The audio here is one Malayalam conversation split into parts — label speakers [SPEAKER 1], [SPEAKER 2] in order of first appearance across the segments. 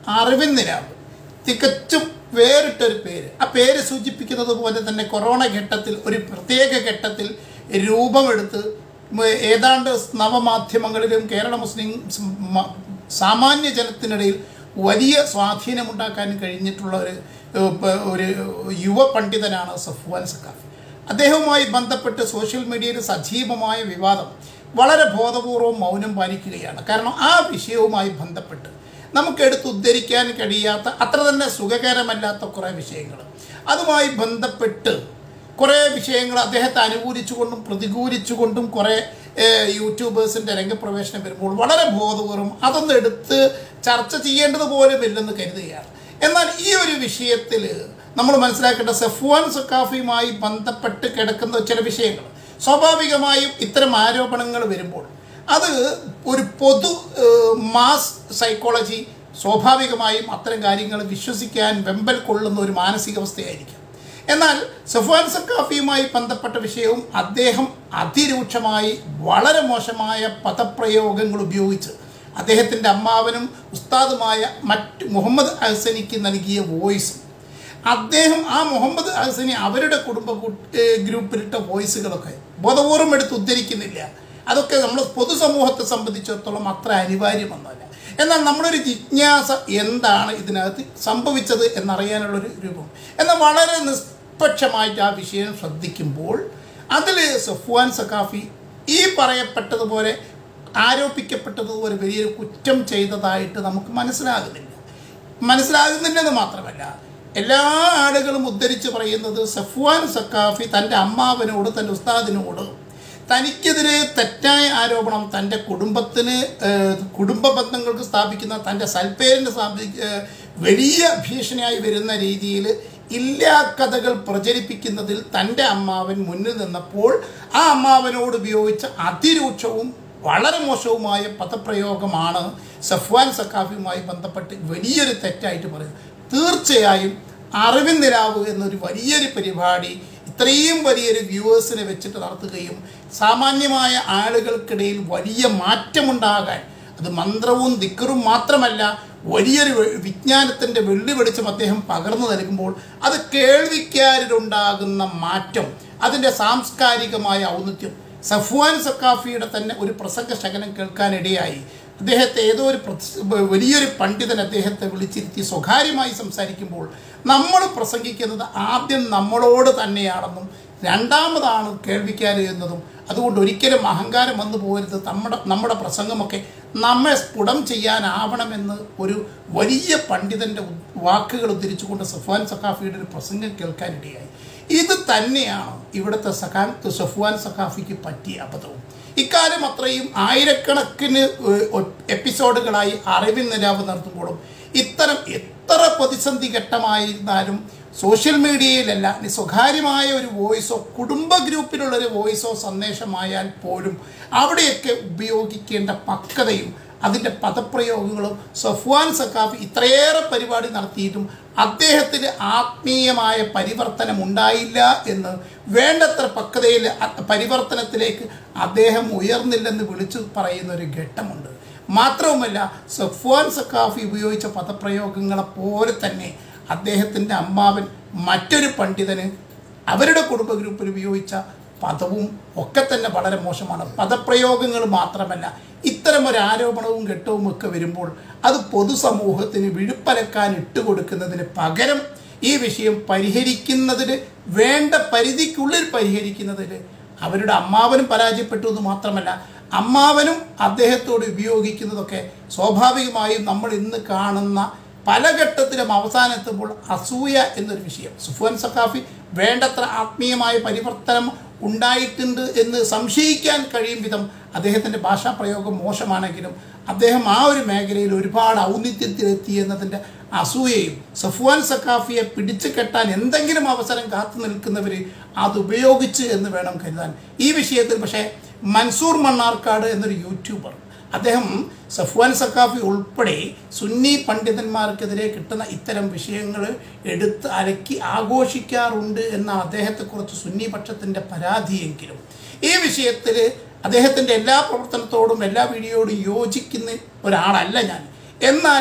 [SPEAKER 1] അറിവിൻ നിലാവ് തികച്ചും വേറിട്ടൊരു പേര് ആ പേര് സൂചിപ്പിക്കുന്നത് പോലെ തന്നെ കൊറോണ ഘട്ടത്തിൽ ഒരു പ്രത്യേക ഘട്ടത്തിൽ രൂപമെടുത്ത് മ- ഏതാണ്ട് നവമാധ്യമങ്ങളിലും കേരള മുസ്ലിം സ് മ- സാമാന്യ ജനത്തിനിടയിൽ വലിയ സ്വാധീനമുണ്ടാക്കാൻ കഴിഞ്ഞിട്ടുള്ള ഒരു ഏഹ്, പ- ഒരു യുവ പണ്ഡിതനാണ് സഫ്വാൻ സക്കാഫി അദ്ദേഹവുമായി ബന്ധപ്പെട്ട് സോഷ്യൽ മീഡിയയിൽ സജീവമായ വിവാദം വളരെ ബോധപൂർവം മൗനം പാലിക്കുകയാണ് കാരണം ആ വിഷയവുമായി ബന്ധപ്പെട്ട് നമുക്ക് എടുത്ത് ഉദ്ധരിക്കാൻ കഴിയാത്ത അത്ര തന്നെ സുഖകരമല്ലാത്ത കുറേ വിഷയങ്ങൾ അതുമായി ബന്ധപ്പെട്ട് കുറേ വിഷയങ്ങൾ അദ്ദേഹത്തെ അനുകൂലിച്ചുകൊണ്ടും പ്രതികൂലിച്ചുകൊണ്ടും കുറേ ഏഹ്, യൂട്യൂബേഴ്സിൻ്റെ രംഗപ്രവേശനം വരുമ്പോൾ വളരെ ബോധപൂർവം അതൊന്നും എടുത്ത് ചർച്ച ചെയ്യേണ്ടത് പോലും ഇല്ലെന്ന് കരുതുകയാണ് എന്നാൽ ഈ ഒരു വിഷയത്തിൽ നമ്മൾ മനസ്സിലാക്കേണ്ട സഫ്വാൻ സക്കാഫിയുമായി ബന്ധപ്പെട്ട് കിടക്കുന്ന ചില വിഷയങ്ങൾ സ്വാഭാവികമായും ഇത്തരം ആരോപണങ്ങൾ വരുമ്പോൾ അത് ഒരു പൊതു ഏഹ്, മാസ് സൈക്കോളജി സ്വാഭാവികമായും അത്തരം കാര്യങ്ങൾ വിശ്വസിക്കാൻ വെമ്പൽ കൊള്ളുന്ന ഒരു മാനസികാവസ്ഥയായിരിക്കും എന്നാൽ സഫ്വാൻ സക്കാഫിയുമായി ബന്ധപ്പെട്ട വിഷയവും അദ്ദേഹം അതിരൂക്ഷമായി വളരെ മോശമായ പദപ്രയോഗങ്ങൾ ഉപയോഗിച്ച് അദ്ദേഹത്തിൻ്റെ അമ്മാവനും ഉസ്താദുമായ മറ്റ് മുഹമ്മദ് അഹ്സനിക്ക് നൽകിയ വോയിസ് അദ്ദേഹം ആ മുഹമ്മദ് ഹസനി അവരുടെ കുടുംബ കു- ഏഹ് ഗ്രൂപ്പിലിട്ട വോയിസുകളൊക്കെ ബോധപൂർവം എടുത്ത് ഉദ്ധരിക്കുന്നില്ല അതൊക്കെ നമ്മൾ പൊതുസമൂഹത്തെ സംബന്ധിച്ചിടത്തോളം അത്ര അനിവാര്യമൊന്നുമല്ല എന്നാൽ നമ്മളൊരു ജിജ്ഞാസ എന്താണ് ഇതിനകത്ത് സംഭവിച്ചത് എന്നറിയാനുള്ളൊരു രൂപം എന്നാൽ വളരെ നിഷ്പക്ഷമായിട്ട് ആ വിഷയം ശ്രദ്ധിക്കുമ്പോൾ അതിൽ സഫ്വാൻ സക്കാഫി ഈ പറയപ്പെട്ടതുപോലെ ആരോപിക്കപ്പെട്ടതുപോലെ വലിയൊരു കുറ്റം ചെയ്തതായിട്ട് നമുക്ക് മനസ്സിലാകുന്നില്ല മനസ്സിലാകുന്നില്ലെന്ന് മാത്രമല്ല എല്ലാ ആളുകളും ഉദ്ധരിച്ച് പറയുന്നത് സഫ്വാൻ സക്കാഫി തൻ്റെ അമ്മാവനോട് തൻ്റെ ഉസ്താദിനോട് തനിക്കെതിരെ തെറ്റായ ആരോപണം തൻ്റെ കുടുംബത്തിന് ഏഹ്, കുടുംബ ബന്ധങ്ങൾക്ക് സ്ഥാപിക്കുന്ന തൻ്റെ സൽപ്പേരിന് സ്ഥാപി ഏഹ്, വലിയ ഭീഷണിയായി വരുന്ന രീതിയിൽ ഇല്ലാ കഥകൾ പ്രചരിപ്പിക്കുന്നതിൽ തൻ്റെ അമ്മാവൻ മുന്നിൽ നിന്നപ്പോൾ ആ അമ്മാവനോട് ഉപയോഗിച്ച അതിരൂക്ഷവും വളരെ മോശവുമായ പദപ്രയോഗമാണ് സഫ്വാൻ സക്കാഫിയുമായി ബന്ധപ്പെട്ട് വലിയൊരു തെറ്റായിട്ട് പറയുന്നത് തീർച്ചയായും അറിവിൻ നിലാവ് എന്നൊരു വലിയൊരു പരിപാടി ഇത്രയും വലിയൊരു വ്യൂവേഴ്സിനെ വെച്ചിട്ട് നടത്തുകയും സാമാന്യമായ ആളുകൾക്കിടയിൽ വലിയ മാറ്റമുണ്ടാകാൻ അത് മന്ത്രവും ദിക്കറും മാത്രമല്ല വലിയൊരു വെ- വിജ്ഞാനത്തിൻ്റെ വെള്ളി വെളിച്ചം അദ്ദേഹം പകർന്നു നൽകുമ്പോൾ അത് കേൾവിക്കാരിലുണ്ടാകുന്ന മാറ്റം അതിൻ്റെ സാംസ്കാരികമായ ഔന്നത്യം സഫ്വാൻ സക്കാഫിയുടെ തന്നെ ഒരു പ്രസംഗ ശകലം കേൾക്കാനിടയായി അദ്ദേഹത്തെ ഏതോ ഒരു പ്രസ്- വലിയൊരു പണ്ഡിതൻ അദ്ദേഹത്തെ വിളിച്ചിരുത്തി സ്വകാര്യമായി സംസാരിക്കുമ്പോൾ നമ്മൾ പ്രസംഗിക്കുന്നത് ആദ്യം നമ്മളോട് തന്നെയാണെന്നും രണ്ടാമതാണ് കേൾവിക്കാർ എന്നതും അതുകൊണ്ട് ഒരിക്കലും അഹങ്കാരം വന്നു പോകരുത് നമ്മുടെ നമ്മുടെ പ്രസംഗമൊക്കെ നമ്മെ സ്ഫുടം ചെയ്യാനാവണമെന്ന് ഒരു വലിയ പണ്ഡിതൻ്റെ വാക്കുകൾ ഉദ്ധരിച്ചുകൊണ്ട് സഫ്വാൻ സഖാഫിയുടെ ഒരു പ്രസംഗം കേൾക്കാനിടയായി ഇത് തന്നെയാണ് ഇവിടുത്തെ സഖാൻ സഫ്വാൻ സഖാഫിക്ക് പറ്റിയ അബദ്ധവും ഇക്കാര്യം അത്രയും ആയിരക്കണക്കിന് ഏഹ്, ഒ- എപ്പിസോഡുകളായി അറിവിൻ നിലാവ് നടത്തുമ്പോഴും ഇത്തരം എത്ര പ്രതിസന്ധി ഘട്ടമായിരുന്നാലും സോഷ്യൽ മീഡിയയിലല്ല ഇനി സ്വകാര്യമായ ഒരു വോയിസോ കുടുംബ ഗ്രൂപ്പിലുള്ള ഒരു വോയിസോ സന്ദേശമായാൽ പോലും അവിടെയൊക്കെ ഉപയോഗിക്കേണ്ട പക്വതയും അതിൻ്റെ പദപ്രയോഗങ്ങളും സഫ്വാൻ സക്കാഫി ഇത്രയേറെ പരിപാടി നടത്തിയിട്ടും അദ്ദേഹത്തിന് ആത്മീയമായ പരിവർത്തനം ഉണ്ടായില്ല എന്ന് വേണ്ടത്ര പക്വതയിൽ അ- പരിവർത്തനത്തിലേക്ക് അദ്ദേഹം ഉയർന്നില്ലെന്ന് വിളിച്ചു പറയുന്ന ഒരു ഘട്ടമുണ്ട് മാത്രവുമല്ല സഫ്വാൻ സക്കാഫി ഉപയോഗിച്ച പദപ്രയോഗങ്ങളെ പോലെ തന്നെ അദ്ദേഹത്തിൻ്റെ അമ്മാവൻ മറ്റൊരു പണ്ഡിതന് അവരുടെ കുടുംബ ഗ്രൂപ്പിൽ ഉപയോഗിച്ച പദവും ഒക്കെ തന്നെ വളരെ മോശമാണ് പദപ്രയോഗങ്ങൾ മാത്രമല്ല ഇത്തരം ഒരു ആരോപണവും ഘട്ടവും ഒക്കെ വരുമ്പോൾ അത് പൊതുസമൂഹത്തിന് വിഴുപ്പലക്കാൻ ഇട്ടുകൊടുക്കുന്നതിന് പകരം ഈ വിഷയം പരിഹരിക്കുന്നതിന് വേണ്ട പരിധിക്കുള്ളിൽ പരിഹരിക്കുന്നതിന് അവരുടെ അമ്മാവനും പരാജയപ്പെട്ടു എന്ന് മാത്രമല്ല അമ്മാവനും അദ്ദേഹത്തോട് ഉപയോഗിക്കുന്നതൊക്കെ സ്വാഭാവികമായും നമ്മൾ ഇന്ന് കാണുന്ന പല ഘട്ടത്തിലും അവസാനെത്തുമ്പോൾ അസൂയ എന്നൊരു വിഷയം സുഫാൻ സഖാഫി വേണ്ടത്ര ആത്മീയമായ പരിവർത്തനം ഉണ്ടായിട്ടുണ്ട് എന്ന് സംശയിക്കാൻ കഴിയും വിധം അദ്ദേഹത്തിൻ്റെ ഭാഷാ പ്രയോഗം മോശമാണെങ്കിലും അദ്ദേഹം ആ ഒരു മേഖലയിൽ ഒരുപാട് ഔന്നിത്യത്തിലെത്തി എന്നതിൻ്റെ അസൂയയും സഫ്വാൻ സഖാഫിയെ പിടിച്ചു കെട്ടാൻ എന്തെങ്കിലും അവസരം കാത്തു നിൽക്കുന്നവർ അത് ഉപയോഗിച്ച് എന്ന് വേണം കരുതാൻ ഈ വിഷയത്തിൽ പക്ഷേ മൻസൂർ മണ്ണാർക്കാട് എന്നൊരു യൂട്യൂബർ അദ്ദേഹം സഫ്വാൻ സക്കാഫി ഉൾപ്പെടെ സുന്നി പണ്ഡിതന്മാർക്കെതിരെ കിട്ടുന്ന ഇത്തരം വിഷയങ്ങൾ എടുത്ത് അലക്കി ആഘോഷിക്കാറുണ്ട് എന്ന അദ്ദേഹത്തെക്കുറിച്ച് സുന്നി പക്ഷത്തിൻ്റെ പരാതിയെങ്കിലും ഈ വിഷയത്തിൽ അദ്ദേഹത്തിൻ്റെ എല്ലാ പ്രവർത്തനത്തോടും എല്ലാ വീഡിയോയോടും യോജിക്കുന്ന ഒരാളല്ല ഞാൻ എന്നാലും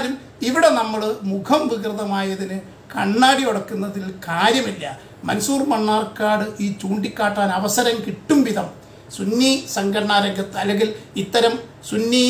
[SPEAKER 1] ഇവിടെ നമ്മൾ മുഖം വികൃതമായതിന് കണ്ണാടി ഉടക്കുന്നതിൽ കാര്യമില്ല മൻസൂർ മണ്ണാർക്കാട് ഈ ചൂണ്ടിക്കാട്ടാൻ അവസരം കിട്ടും വിധം സുന്നി സംഘടനാ രംഗത്ത് അല്ലെങ്കിൽ ഇത്തരം സുന്നി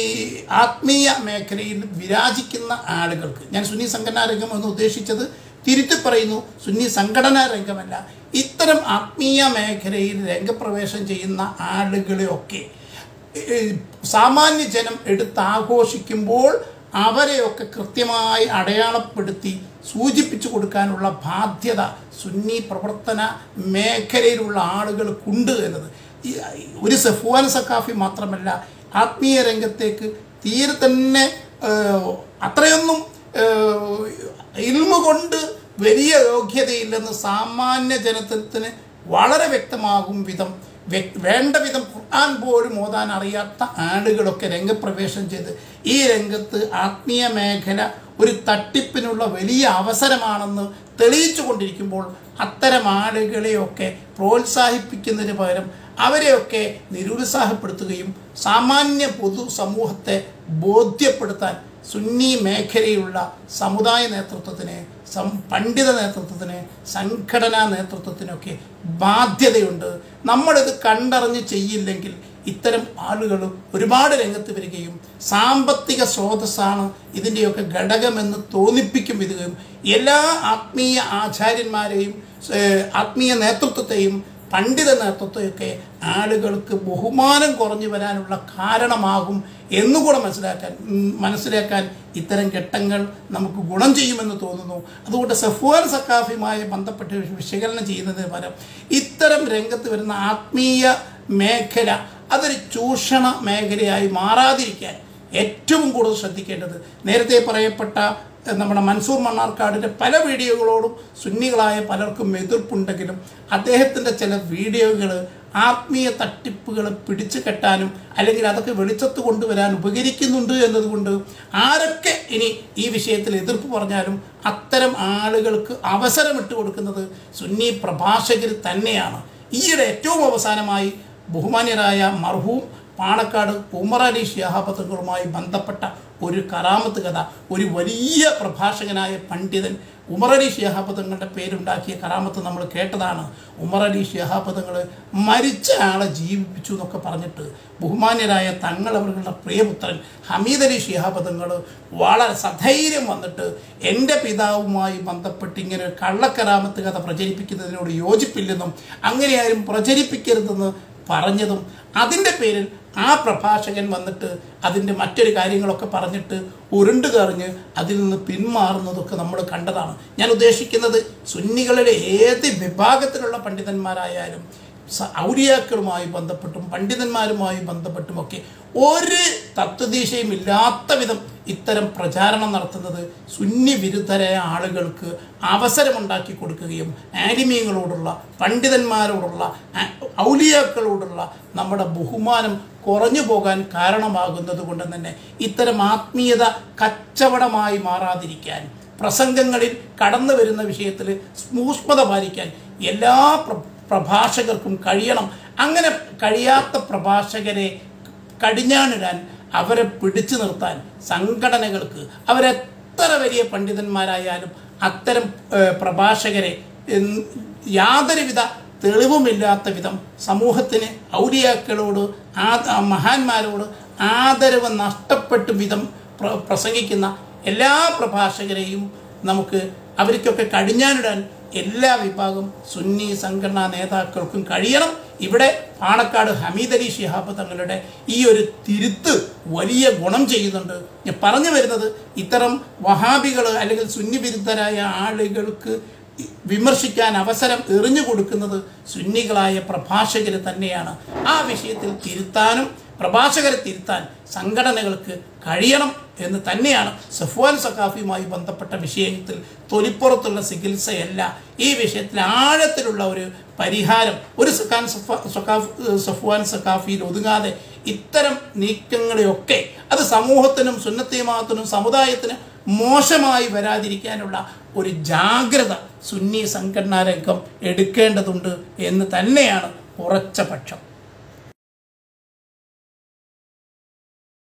[SPEAKER 1] ആത്മീയ മേഖലയിൽ വിരാജിക്കുന്ന ആളുകൾക്ക് ഞാൻ സുന്നി സംഘടനാ രംഗം എന്ന് ഉദ്ദേശിച്ചത് തിരുത്തി പറയുന്നു സുന്നി സംഘടനാ രംഗമല്ല ഇത്തരം ആത്മീയ മേഖലയിൽ രംഗപ്രവേശം ചെയ്യുന്ന ആളുകളെയൊക്കെ ഏഹ്, സാമാന്യ ജനം എടുത്താഘോഷിക്കുമ്പോൾ അവരെയൊക്കെ കൃത്യമായി അടയാളപ്പെടുത്തി സൂചിപ്പിച്ചു കൊടുക്കാനുള്ള ബാധ്യത സുന്നി പ്രവർത്തന മേഖലയിലുള്ള ആളുകൾക്കുണ്ട് എന്നത് ഈ ഒരു സഫുവാൻ സക്കാഫി മാത്രമല്ല ആത്മീയ രംഗത്തേക്ക് തീരെ തന്നെ ഏഹ്, അത്രയൊന്നും ഏഹ്, ഇൽമ കൊണ്ട് വലിയ യോഗ്യതയില്ലെന്ന് സാമാന്യ ജനത്തിന് വളരെ വ്യക്തമാകും വിധം വ്യ- വേണ്ട വിധം ഖുർആൻ പോലും ഓതാൻ അറിയാത്ത ആളുകളൊക്കെ രംഗപ്രവേശം ചെയ്ത് ഈ രംഗത്ത് ആത്മീയ മേഖല ഒരു തട്ടിപ്പിനുള്ള വലിയ അവസരമാണെന്ന് തെളിയിച്ചു കൊണ്ടിരിക്കുമ്പോൾ അത്തരം ആളുകളെയൊക്കെ പ്രോത്സാഹിപ്പിക്കുന്നതിന് പകരം അവരെയൊക്കെ നിരുത്സാഹപ്പെടുത്തുകയും സാമാന്യ പൊതു സമൂഹത്തെ ബോധ്യപ്പെടുത്താൻ സുന്നി മേഖലയിലുള്ള സമുദായ നേതൃത്വത്തിന് സം പണ്ഡിത നേതൃത്വത്തിന് സംഘടനാ നേതൃത്വത്തിനൊക്കെ ബാധ്യതയുണ്ട് നമ്മളിത് കണ്ടറിഞ്ഞ് ചെയ്യില്ലെങ്കിൽ ഇത്തരം ആളുകൾ ഒരുപാട് രംഗത്ത് വരികയും സാമ്പത്തിക സ്രോതസ്സാണ് ഇതിൻ്റെയൊക്കെ ഘടകമെന്ന് തോന്നിപ്പിക്കും വിധവും എല്ലാ ആത്മീയ ആചാര്യന്മാരെയും ഏഹ്, ആത്മീയ നേതൃത്വത്തെയും പണ്ഡിത നേതൃത്വമൊക്കെ ആളുകൾക്ക് ബഹുമാനം കുറഞ്ഞു വരാനുള്ള കാരണമാകും എന്നുകൂടെ മനസ്സിലാക്കാൻ ഉം, മനസ്സിലാക്കാൻ ഇത്തരം ഘട്ടങ്ങൾ നമുക്ക് ഗുണം ചെയ്യുമെന്ന് തോന്നുന്നു അതുകൊണ്ട് സഫ്വാൻ സക്കാഫിയുമായി ബന്ധപ്പെട്ട് വിശകലനം ചെയ്യുന്നതിന് പകരം ഇത്തരം രംഗത്ത് വരുന്ന ആത്മീയ മേഖല അതൊരു ചൂഷണ മേഖലയായി മാറാതിരിക്കാൻ ഏറ്റവും കൂടുതൽ ശ്രദ്ധിക്കേണ്ടത് നേരത്തെ പറയപ്പെട്ട എഹ്, നമ്മുടെ മൻസൂർ മണ്ണാർക്കാടിൻ്റെ പല വീഡിയോകളോടും സുന്നികളായ പലർക്കും എതിർപ്പുണ്ടെങ്കിലും അദ്ദേഹത്തിൻ്റെ ചില വീഡിയോകൾ ആത്മീയ തട്ടിപ്പുകൾ പിടിച്ചു കെട്ടാനും അല്ലെങ്കിൽ അതൊക്കെ വെളിച്ചത്ത് കൊണ്ടുവരാൻ ഉപകരിക്കുന്നുണ്ട് എന്നതുകൊണ്ട് ആരൊക്കെ ഇനി ഈ വിഷയത്തിൽ എതിർപ്പ് പറഞ്ഞാലും അത്തരം ആളുകൾക്ക് അവസരമിട്ട് കൊടുക്കുന്നത് സുന്നി പ്രഭാഷകർ തന്നെയാണ് ഈയിടെ ഏറ്റവും അവസാനമായി ബഹുമാന്യരായ മർഹൂം പാണക്കാട് ഉമർ അലി ഷിഹാബത്തുകളുമായി ബന്ധപ്പെട്ട ഒരു കറാമത്ത് കഥ ഒരു വലിയ പ്രഭാഷകനായ പണ്ഡിതൻ ഉമർ അലി ഷിഹാബത്തുങ്ങളുടെ പേരുണ്ടാക്കിയ കറാമത്ത് നമ്മൾ കേട്ടതാണ് ഉമർ അലി ഷിഹാബത്തുകൾ മരിച്ച ആളെ ജീവിപ്പിച്ചു എന്നൊക്കെ പറഞ്ഞിട്ട് ബഹുമാന്യരായ തങ്ങൾ അവരുടെ പ്രിയപുത്രൻ ഹമീദ് അലി ഷിഹാബത്തുങ്ങൾ വളരെ സധൈര്യം വന്നിട്ട് എൻ്റെ പിതാവുമായി ബന്ധപ്പെട്ട് ഇങ്ങനെ ഒരു കള്ളക്കറാമത്ത് കഥ പ്രചരിപ്പിക്കുന്നതിനോട് യോജിപ്പില്ലെന്നും അങ്ങനെ ആരും പ്രചരിപ്പിക്കരുതെന്ന് പറഞ്ഞതും അതിൻ്റെ പേരിൽ ആ പ്രഭാഷകൻ വന്നിട്ട് അതിൻ്റെ മറ്റൊരു കാര്യങ്ങളൊക്കെ പറഞ്ഞിട്ട് ഉരുണ്ട് കറിഞ്ഞ് അതിൽ നിന്ന് പിന്മാറുന്നതൊക്കെ നമ്മൾ കണ്ടതാണ് ഞാൻ ഉദ്ദേശിക്കുന്നത് സുന്നികളിലെ ഏത് വിഭാഗത്തിലുള്ള പണ്ഡിതന്മാരായാലും സ- ഔലിയാക്കളുമായി ബന്ധപ്പെട്ടും പണ്ഡിതന്മാരുമായി ബന്ധപ്പെട്ടുമൊക്കെ ഒരു തത്വദീശയും ഇല്ലാത്ത വിധം ഇത്തരം പ്രചാരണം നടത്തുന്നത് സുന്നി വിരുദ്ധരായ ആളുകൾക്ക് അവസരമുണ്ടാക്കി കൊടുക്കുകയും ആലിമീങ്ങളോടുള്ള പണ്ഡിതന്മാരോടുള്ള ആ- ഔലിയാക്കളോടുള്ള നമ്മുടെ ബഹുമാനം കുറഞ്ഞു പോകാൻ കാരണമാകുന്നത് കൊണ്ട് തന്നെ ഇത്തരം ആത്മീയത കച്ചവടമായി മാറാതിരിക്കാൻ പ്രസംഗങ്ങളിൽ കടന്നു വരുന്ന വിഷയത്തിൽ സൂക്ഷ്മത പാലിക്കാൻ എല്ലാ പ്ര- പ്രഭാഷകർക്കും കഴിയണം അങ്ങനെ കഴിയാത്ത പ്രഭാഷകരെ കടിഞ്ഞാണിടാൻ അവരെ പിടിച്ചു നിർത്താൻ സംഘടനകൾക്ക് അവരെത്ര വലിയ പണ്ഡിതന്മാരായാലും അത്തരം ഏഹ്, പ്രഭാഷകരെ ഉം, യാതൊരുവിധ തെളിവുമില്ലാത്ത വിധം സമൂഹത്തിന് ഔലിയാക്കളോട് ആ ആ മഹാന്മാരോട് ആദരവ് നഷ്ടപ്പെട്ട വിധം പ്ര പ്രസംഗിക്കുന്ന എല്ലാ പ്രഭാഷകരെയും നമുക്ക് അവർക്കൊക്കെ കടിഞ്ഞാനിടാൻ എല്ലാ വിഭാഗം സുന്നി സംഘടനാ നേതാക്കൾക്കും കഴിയണം ഇവിടെ പാണക്കാട് ഹമീദ് അലി ഷിഹാബ് തങ്ങളുടെ ഈ ഒരു തിരുത്ത് വലിയ ഗുണം ചെയ്യുന്നുണ്ട് ഞാൻ പറഞ്ഞു വരുന്നത് ഇത്തരം വഹാബികൾ അല്ലെങ്കിൽ സുന്നി വിരുദ്ധരായ ആളുകൾക്ക് വിമർശിക്കാൻ അവസരം എറിഞ്ഞു കൊടുക്കുന്നത് സുന്നികളായ പ്രഭാഷകർ തന്നെയാണ് ആ വിഷയത്തിൽ തിരുത്താനും പ്രഭാഷകരെ തിരുത്താൻ സംഘടനകൾക്ക് കഴിയണം എന്ന് തന്നെയാണ് സഫ്വാൻ സഖാഫിയുമായി ബന്ധപ്പെട്ട വിഷയത്തിൽ തൊലിപ്പുറത്തുള്ള ചികിത്സയല്ല ഈ വിഷയത്തിൽ ആഴത്തിലുള്ള ഒരു പരിഹാരം ഒരു സഖാൻ സഫ- സഖാഫ് സഫ്വാൻ സഖാഫിയിൽ ഒതുങ്ങാതെ ഇത്തരം നീക്കങ്ങളെയൊക്കെ അത് സമൂഹത്തിനും സുന്നത്തിമാത്തിനും സമുദായത്തിനും മോശമായി വരാതിരിക്കാനുള്ള ഒരു ജാഗ്രത സുന്നി സംഘടനാ രംഗം എടുക്കേണ്ടതുണ്ട് എന്ന് തന്നെയാണ് ഉറച്ച പക്ഷം